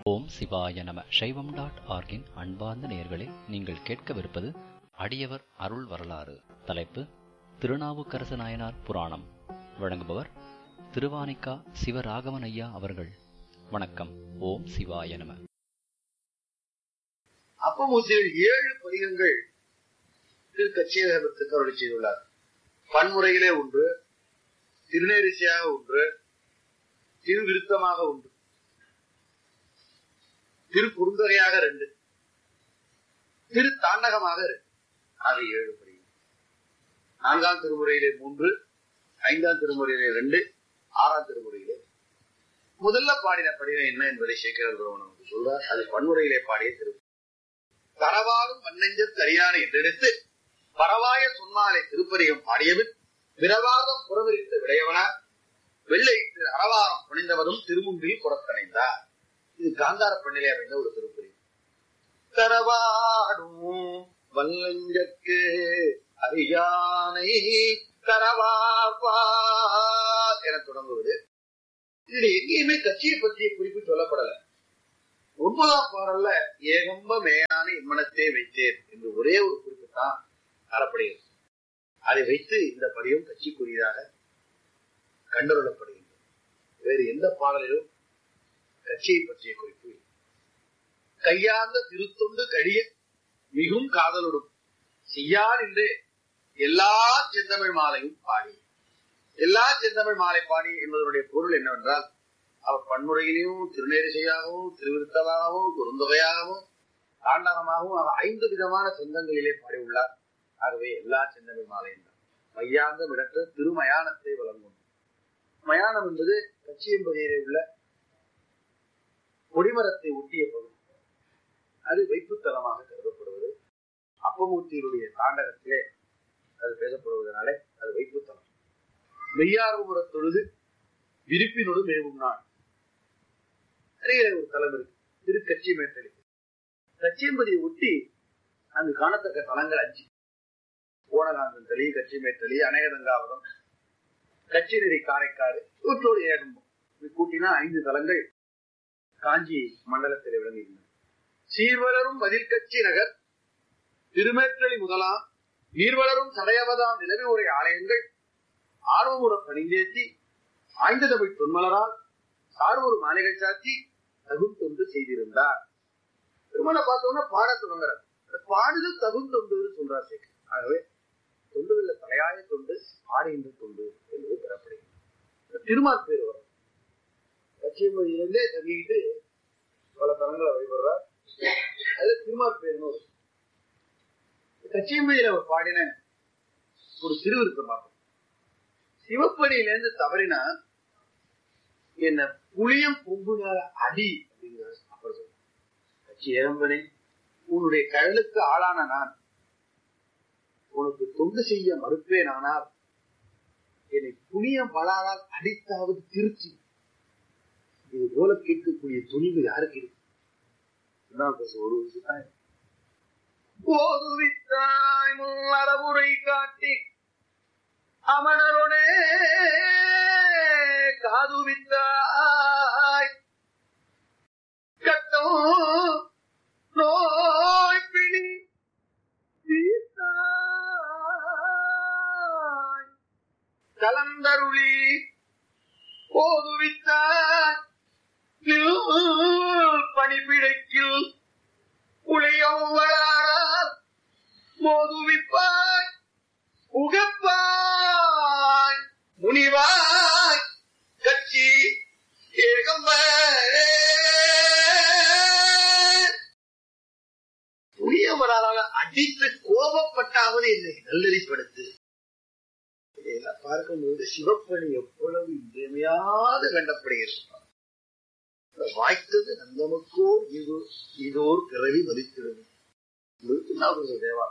ஓம் சிவாய நம சைவம் டாட் ஆர்கின் அன்பார்ந்த நேயர்களே நீங்கள் கேட்கவிருப்பது அடியவர் அருள் வரலாறு தலைப்பு திருநாவுக்கரசு நாயனார் புராணம் வழங்குபவர் திருவானிக்கா சிவராகவன் ஐயா அவர்கள் வணக்கம் ஓம் சிவாய நம அப்பமூசியில் ஏழு பதிகங்கள் திரு கச்சேகரத்துக்கு அருளி செய்துள்ளார் பன்முறையிலே ஒன்று திருநேரிசையாக ஒன்று திருவிருத்தமாக ஒன்று திரு குறுந்தொகையாக ரெண்டு திரு தாண்டகமாக ரெண்டு ஆக ஏழு பதிகம் நான்காம் திருமுறையிலே மூன்று ஐந்தாம் திருமுறையிலே ரெண்டு ஆறாம் திருமுறையிலே முதல்ல பாடின படிவம் என்ன என்பதை சேகர் நமக்கு சொல்றார் அது பன்முறையிலே பாடிய திரு தரவாரும் மண்ணெஞ்ச தரியான என்றெடுத்து பரவாய சொன்னாலே திருப்பதிகம் பாடியவன் விரவாதம் புறவிரித்த விடையவனார் வெள்ளை திரு அரவாரம் புனிந்தவனும் திருமுன்பில் புறத்தணைந்தார் இது காந்தார பண்ணிலே அமைந்த ஒரு திருப்பதி தரவாடும் வல்லஞ்சற்கு அறியானை தரவார் என தொடங்குவது இதுல எங்கேயுமே கட்சியை பற்றிய குறிப்பு சொல்லப்படல ஒன்பதாம் பாடல்ல ஏகம்ப மேயான இம்மனத்தை வைத்தேன் என்று ஒரே ஒரு குறிப்பு தான் தரப்படுகிறது அதை வைத்து இந்த படியும் கட்சிக்குரியதாக கண்டறியப்படுகின்றது வேறு எந்த பாடலிலும் கட்சியை பற்றிய குறிப்பு இல்லை. கையார்ந்த திருத்தொண்டு கடிய மிகும் காதலுடும் செய்யார் என்றே எல்லா செந்தமிழ் மாலையும் பாடி எல்லா செந்தமிழ் மாலை பாடி என்பதனுடைய பொருள் என்னவென்றால் அவர் பன்முறையிலையும் திருநேரிசையாகவும் திருவிருத்தமாகவும் குறுந்தொகையாகவும் தாண்டகமாகவும் அவர் ஐந்து விதமான சொந்தங்களிலே பாடியுள்ளார் ஆகவே எல்லா செந்தமிழ் மாலையும் தான் மையாங்கம் இடற்ற திருமயானத்தை வழங்கும் மயானம் என்பது கச்சியம்பதியிலே உள்ள கொடிமரத்தை ஒட்டிய பகுதி அது வைப்புத்தலமாக கருதப்படுவது அப்பமூர்த்தியினுடைய தாண்டகத்திலே அது பேசப்படுவதனாலே அது வைப்புத்தலம் மெய்யார்புற தொழுது விரிப்பினோடு மேவும் நாள் அருகிலே ஒரு தலம் இருக்கு திரு கச்சி மேட்டலி கச்சியம்பதியை ஒட்டி அங்கு காணத்தக்க தலங்கள் அஞ்சு ஓனகாந்தன் தளி கச்சி மேட்டலி அநேகதங்காவரம் கச்சிநெறி காரைக்காடு இவற்றோடு ஏகம்பம் இது கூட்டினா ஐந்து தலங்கள் காஞ்சி மண்டலத்தில் விளங்குகின்றன சீர்வளரும் மதில் கட்சி நகர் திருமேற்றலி முதலாம் நீர்வளரும் சடையவதாம் நிலவி உரை ஆலயங்கள் ஆர்வமுற பணிந்தேத்தி ஆய்ந்த தமிழ் தொன்மலரால் சார்வொரு மாலைகள் சாத்தி தகும் தொண்டு செய்திருந்தார் திருமண பார்த்தோம்னா பாட தொடங்குறார் பாடுதல் தகும் தொண்டுன்னு சொல்றார் சேகர் ஆகவே தொண்டுகளில் தலையாய தொண்டு பாடுகின்ற தொண்டு என்பது பெறப்படுகிறது திருமால் பேர் வரும் கச்சியமொழியிலிருந்தே தங்கிட்டு பல தலங்களை வழிபடுறார் அது திருமால் பேர்னு வரும் கச்சியமொழியில அவர் பாடின ஒரு திருவிருத்தம் பார்ப்போம் சிவப்படியிலேருந்து தவறினா என்ன புளியம் பொங்குனால அடி அப்படிங்கிற அப்புறம் சொல்ல கட்சி ஏரம்பனே உன்னுடைய கழலுக்கு ஆளான நான் உனக்கு தொண்டு செய்ய மறுப்பேன் ஆனால் என்னை புளியம் பலாரால் அடித்தாவது திருச்சி இது போல கேட்கக்கூடிய துணிவு யாருக்கு இருக்கு இதுதான் பேச ஒரு விஷயம் போதுவித்தாய் முன்னறவுரை காட்டி அமணருடே காதுவித்தாய் கட்டம் நோய் பிடி தீர்த்தாய். கலந்தருளி போதுவித்தாய் பணிபிடைக்கில் உளையவளாரால் மோதுவிப்பாய் உகப்பாய் முனிவாய் கட்சி ஏகம்ப புரியவரால் அடித்து கோபப்பட்டாவது என்னை நல்லறிப்படுத்து இதையெல்லாம் பார்க்கும்போது சிவப்பணி எவ்வளவு இன்றியமையாது கண்டப்படுகிறது வாய்த்தது நந்தமுக்கோ இது இதோர் பிறவி மதித்திடுது தேவா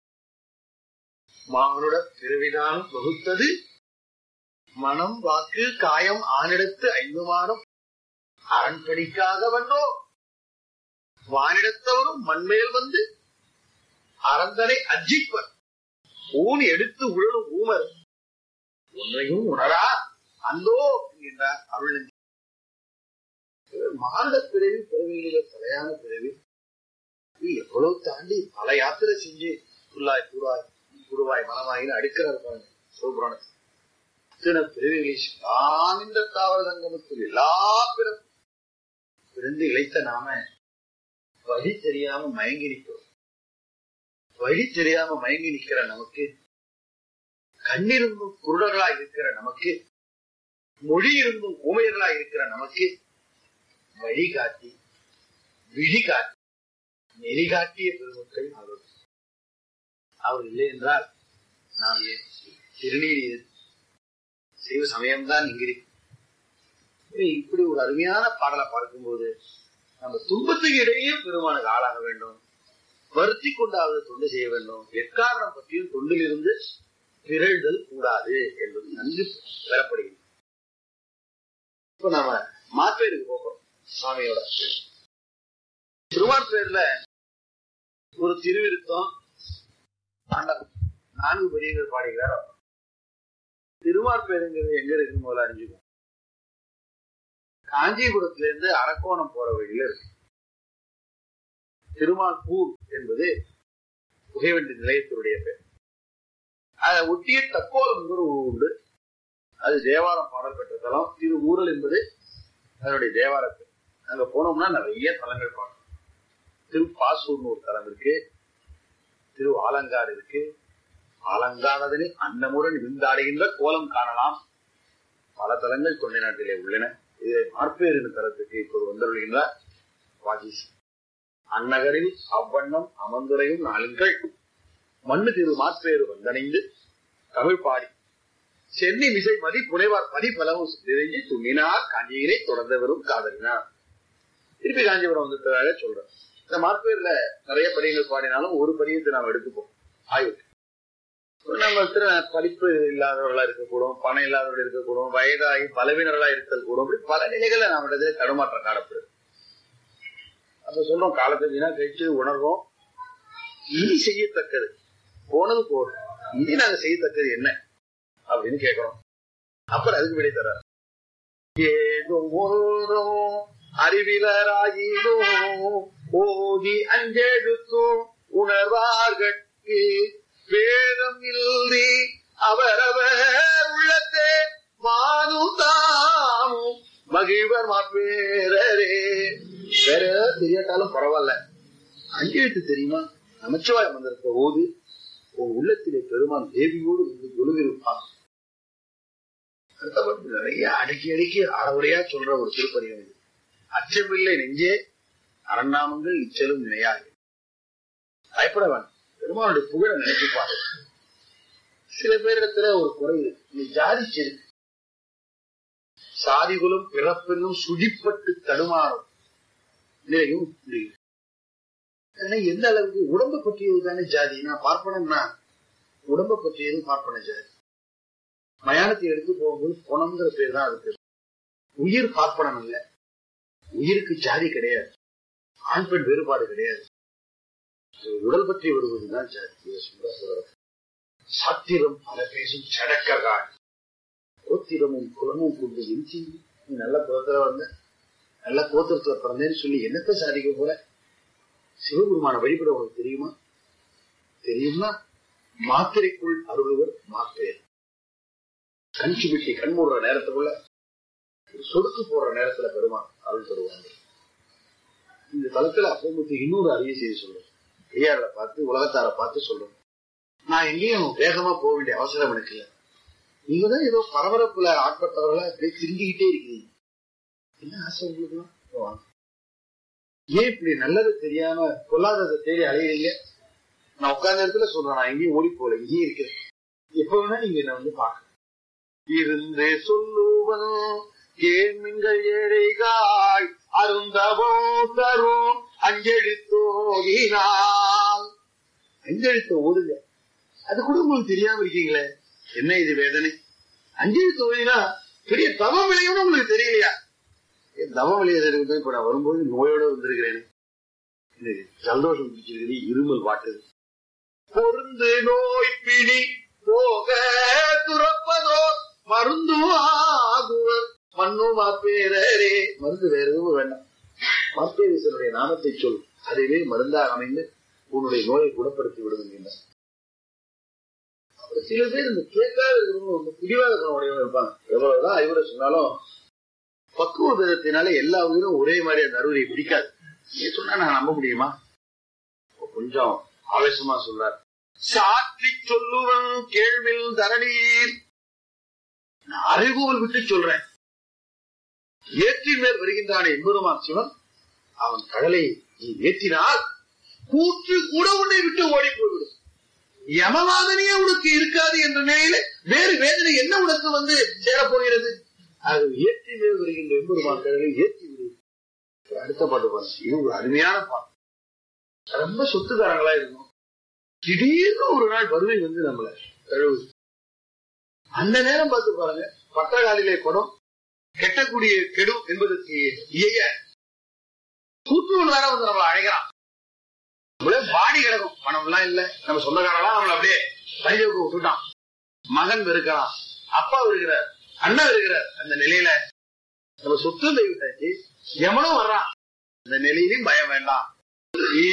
மானுட பிறவிதான் வகுத்தது மனம் வாக்கு காயம் ஆனிடத்து ஐந்து மாதம் அரண்படிக்காக வந்தோ வானிடத்தவரும் மண்மேல் வந்து அரந்தனை அஜிப்பர் ஊன் எடுத்து உழலும் ஊமர் ஒன்றையும் உணரா அந்தோ என்கின்றார் அருள் மானுட பிறவி பிறவிகளில தலையான பிறவி இது எவ்வளவு தாண்டி பல யாத்திரை செஞ்சு புல்லாய் கூறாய் குருவாய் மனமாயின்னு அடுக்கிறார் பாருங்க சிவபுராணத்தில் இத்தனை பிறவிகளை ஆனந்த தாவர சங்கமத்தில் எல்லா பிறப்பும் பிறந்து இழைத்த நாம வழி தெரியாம மயங்கி நிற்கிறோம் வழி தெரியாம மயங்கி நிக்கிற நமக்கு கண்ணிருந்தும் குருடர்களா இருக்கிற நமக்கு மொழி இருந்தும் ஊமையர்களா இருக்கிற நமக்கு வழிகாட்டி விழி காட்டி நெறிகாட்டிய பெருமக்கள் அவர் அவர் இல்லை என்றால் நாம் ஏன் திருநீர் செய்வ சமயம்தான் இங்கிருக்கு இப்படி ஒரு அருமையான பாடலை பார்க்கும்போது நம்ம துன்பத்துக்கு இடையே பெருமானுக்கு ஆளாக வேண்டும் வருத்தி கொண்டாவது தொண்டு செய்ய வேண்டும் எக்காரணம் பற்றியும் தொண்டிலிருந்து பிறழ்தல் கூடாது என்பது நன்கு பெறப்படுகிறது இப்ப நாம மாப்பேருக்கு போகிறோம் சுவாமியோட திருவான்பேர்ல ஒரு திருவிருத்தம் ஆண்டவன் நான்கு பெரியவர் பாடுகிறார் திருவார்பேருங்கிறது எங்க இருக்குன்னு முதல்ல அறிஞ்சுக்கும் காஞ்சிபுரத்துல இருந்து அரக்கோணம் போற வழியில இருக்கு திருமால்பூர் என்பது புகைவண்டி நிலையத்தினுடைய பேர் அதை ஒட்டிய தக்கோலம் ஒரு ஊர் உண்டு அது தேவாரம் பாடல் பெற்ற தலம் திரு ஊரல் என்பது அதனுடைய தேவார பேர் அங்க போனோம்னா நிறைய தலங்கள் பார்க்கணும் திரு பாசூர்னு ஒரு தலம் இருக்கு திரு ஆலங்காடு இருக்கு ஆலங்கானதனை அன்னமுடன் விந்தாடுகின்ற கோலம் காணலாம் பல தலங்கள் தொண்டை நாட்டிலே உள்ளன இது மார்பேர் என்ற தலத்துக்கு இப்போது வந்தருள்கின்றார் வாகீஸ் அந்நகரில் அவ்வண்ணம் அமர்ந்துரையும் நாளுங்கள் மண்ணு திரு மாற்பேறு வந்தணைந்து தமிழ் பாடி சென்னி மிசை மதி புனைவார் பதி பலவும் நிறைஞ்சி துணினார் காஞ்சியிலே தொடர்ந்து வரும் காதலினார் திருப்பி காஞ்சிபுரம் வந்துட்டதாக சொல்றேன் இந்த மார்பேர்ல நிறைய பதியங்கள் பாடினாலும் ஒரு பதியத்தை நாம் எடுத்துப்போம் ஆய்வுக்கு நம்ம திரு படிப்பு இல்லாதவர்களா இருக்கக்கூடும் பணம் இல்லாதவர்கள் இருக்கக்கூடும் வயதாகி பலவீனர்களா இருத்தல் கூடும் இப்படி பல நிலைகளை நாம் இடத்துல தடுமாற்றம் காணப்படுது அப்ப சொல்றோம் காலத்தை வீணா கழிச்சு உணர்வோம் இனி செய்யத்தக்கது போனது போதும் இனி நாங்க செய்யத்தக்கது என்ன அப்படின்னு கேட்கிறோம் அப்புறம் அதுக்கு விடை தர ஏதோ ஒன்றும் அறிவிலராயினோ ஓதி அஞ்செழுத்தும் உணர்வார்கட்கு பேதம் இல்லி அவரவர் உள்ளத்தே மானும் தாமும் மகிழ்வர் மாப்பேரரே வேற ஏதாவது தெரியாட்டாலும் பரவாயில்ல அஞ்சு எழுத்து தெரியுமா நமச்சிவாய மந்திரத்தை ஓது உன் உள்ளத்திலே பெருமான் தேவியோடு வந்து ஒழுகிருப்பான் நிறைய அடக்கி அடக்கி அறவுரையா சொல்ற ஒரு திருப்பதிகம் இது அச்சமில்லை நெஞ்சே அரண்நாமங்கள் இச்சலும் நினையாது பயப்பட வேண்டாம் பெருமானுடைய புகழ நினைச்சுப்பாரு சில பேரிடத்துல ஒரு குறை இந்த ஜாதி செருக்கு சாதிகுலம் பிறப்பென்னும் சுழிப்பட்டு தடுமாறும் நிலையும் ஏன்னா எந்த அளவுக்கு உடம்பு பற்றியது தானே ஜாதி நான் பார்ப்பனம்னா உடம்பை பற்றியது பார்ப்பன ஜாதி மயானத்தை எடுத்து போகும்போது பணம்ங்கிற பேர் தான் அதுக்கு உயிர் பார்ப்பனம் இல்ல உயிருக்கு ஜாதி கிடையாது ஆண் பெண் வேறுபாடு கிடையாது உடல் பற்றி வருவதுதான் ஜாதி சாத்திரம் பல பேசும் சடக்ககான் கோத்திரமும் குலமும் கொண்டு எஞ்சி நீ நல்ல குலத்துல வந்த நல்ல கோத்திரத்துல பிறந்தேன்னு சொல்லி என்னத்தை சாதிக்க போற சிவபெருமான வழிபட உனக்கு தெரியுமா தெரியும்னா மாத்திரைக்குள் அருள்வர் மாப்பேர் கஞ்சி விட்டி கண் மூடுற நேரத்துக்குள்ள சொடுக்கு போடுற நேரத்துல பெருமான் அருள் தருவாங்க இந்த தளத்துல அப்பமுத்தி இன்னொரு அரிய செய்தி சொல்றேன் பெரியாரை பார்த்து உலகத்தார பார்த்து சொல்றேன் நான் எங்கேயும் வேகமா போக வேண்டிய அவசரம் எனக்கு இல்லை நீங்க தான் ஏதோ பரபரப்புல ஆட்பட்டவர்களா அப்படியே திரும்பிக்கிட்டே இருக்கீங்க என்ன ஆசை உங்களுக்கு ஏன் இப்படி நல்லது தெரியாம பொல்லாததை தேடி அலையிறீங்க நான் உட்கார்ந்த இடத்துல சொல்றேன் நான் எங்கேயும் ஓடி போல இங்கேயே இருக்கிறேன் எப்ப வேணா நீங்க என்ன வந்து பாக்க இருந்து சொல்லுவன் கேள்விங்கள் ஏழைகாய் அருந்தவோ தரும் அஞ்செழுத்தோகினால் அஞ்செழுத்த ஓடுங்க அது கூட உங்களுக்கு தெரியாம இருக்கீங்களே என்ன இது வேதனை அஞ்செழுத்து ஓடினா பெரிய தவம் விளையும்னு உங்களுக்கு தெரியலையா தவம் விளையாடுறது இப்ப நான் வரும்போது நோயோட வந்திருக்கிறேன் சந்தோஷம் பிடிச்சிருக்குது இருமல் வாட்டுது பொருந்து நோய் பிடி போக துறப்பதோ மருந்து ஆகுவர் மண்ணு மாப்பேரே மருந்து வேற எதுவும் வேண்டாம் மாப்பேரீசனுடைய நாமத்தை சொல் அதுவே மருந்தாக அமைந்து உன்னுடைய நோயை குணப்படுத்தி விடும் என்கின்றார் அப்புறம் சில பேர் இந்த கேட்காத இருக்கிறவங்க ரொம்ப பிடிவாத குணமுடையவங்க இருப்பாங்க எவ்வளவுதான் அறிவுரை சொன்னாலும் பக்குவ விதத்தினால எல்லா உயிரும் ஒரே மாதிரி அந்த அறுவரை பிடிக்காது நீ சொன்னா நான் நம்ப முடியுமா கொஞ்சம் ஆவேசமா சொல்றார் சாற்றி சொல்லுவன் கேள்வில் தரணீர் நான் அறிவுகள் விட்டு சொல்றேன் ஏற்றின் மேல் வருகின்றான எம்பெருமான் சிவன் அவன் கடலை நீ ஏற்றினால் கூற்று கூட உன்னை விட்டு ஓடி போய்விடும் யமவாதனையே உனக்கு இருக்காது என்ற நிலையில வேறு வேதனை என்ன உனக்கு வந்து சேரப்போகிறது அது ஏற்றி மேல் வருகின்ற எம்பெருமான் கடலை ஏற்றி விடு அடுத்த பாட்டு பாருங்க இது ஒரு அருமையான பாட்டு ரொம்ப சொத்துக்காரங்களா இருக்கும் திடீர்னு ஒரு நாள் வறுமை வந்து நம்மள தழுவுது அந்த நேரம் பார்த்து பாருங்க பட்டகாலிலே குடம் கெட்டக்கூடிய கெடும் என்பதற்கு இயைய கூட்டுவன் வேற வந்து நம்மளை அழைக்கிறான் நம்மளே பாடி கிடக்கும் பணம் எல்லாம் இல்ல நம்ம சொந்தக்காரெல்லாம் நம்மள அப்படியே பரிஜவுக்கு விட்டுட்டான் மகன் இருக்கிறான் அப்பா இருக்கிறார் அண்ணன் இருக்கிறார் அந்த நிலையில நம்ம சொத்து விட்டாச்சு எவனும் வர்றான் அந்த நிலையிலும் பயம் வேண்டாம்